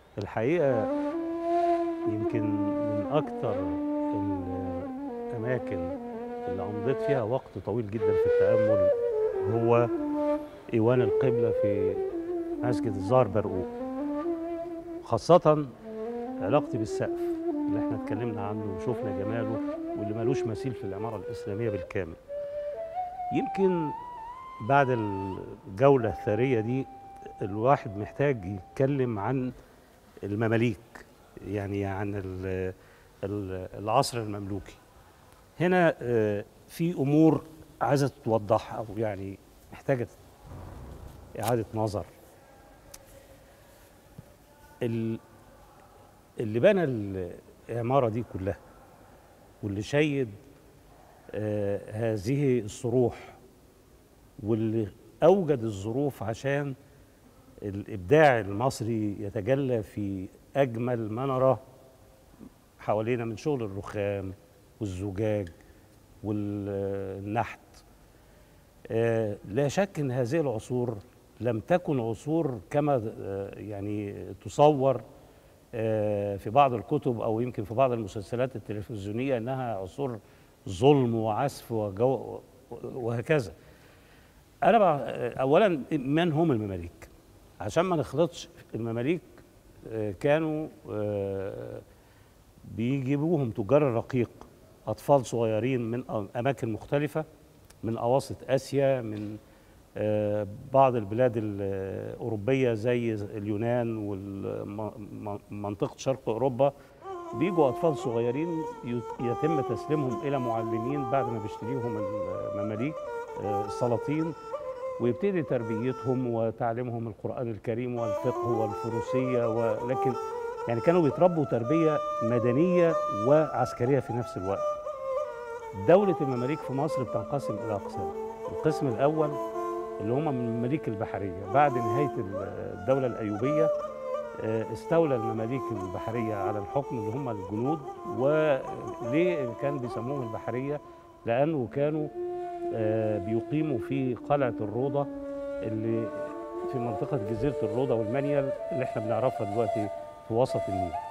الحقيقة يمكن من أكتر الأماكن اللي أمضيت فيها وقت طويل جدا في التأمل هو إيوان القبلة في مسجد الزهر برقوق خاصة علاقتي بالسقف اللي احنا اتكلمنا عنه وشفنا جماله واللي ملوش مثيل في العمارة الإسلامية بالكامل يمكن بعد الجولة الثرية دي الواحد محتاج يتكلم عن المماليك يعني عن ال- ال- العصر المملوكي هنا آه، في امور عايزه تتوضح او يعني محتاجه اعاده نظر ال- اللي بنى العماره دي كلها واللي شيد آه، هذه الصروح واللي اوجد الظروف عشان الابداع المصري يتجلى في اجمل ما نراه حوالينا من شغل الرخام والزجاج والنحت آه، لا شك ان هذه العصور لم تكن عصور كما آه، يعني تصور آه، في بعض الكتب او يمكن في بعض المسلسلات التلفزيونيه انها عصور ظلم وعسف وجو وهكذا انا بقى اولا من هم المماليك عشان ما نخلطش المماليك آه، كانوا آه، بيجيبوهم تجار الرقيق اطفال صغيرين من أ- اماكن مختلفه من اواسط اسيا من آه، بعض البلاد الاوروبيه زي اليونان ومنطقه شرق اوروبا بيجوا اطفال صغيرين يت- يتم تسليمهم الى معلمين بعد ما بيشتريهم المماليك آه، السلاطين ويبتدي تربيتهم وتعليمهم القرآن الكريم والفقه والفروسية ولكن يعني كانوا بيتربوا تربية مدنية وعسكرية في نفس الوقت دولة المماليك في مصر بتنقسم إلى أقسام القسم الأول اللي هم من المماليك البحرية بعد نهاية الدولة الأيوبية آه، استولى المماليك البحرية على الحكم اللي هم الجنود وليه كان بيسموهم البحرية لأنه كانوا آه، بيقيموا في قلعة الروضة اللي في منطقة جزيرة الروضة والمنيل اللي احنا بنعرفها دلوقتي في وسط النيل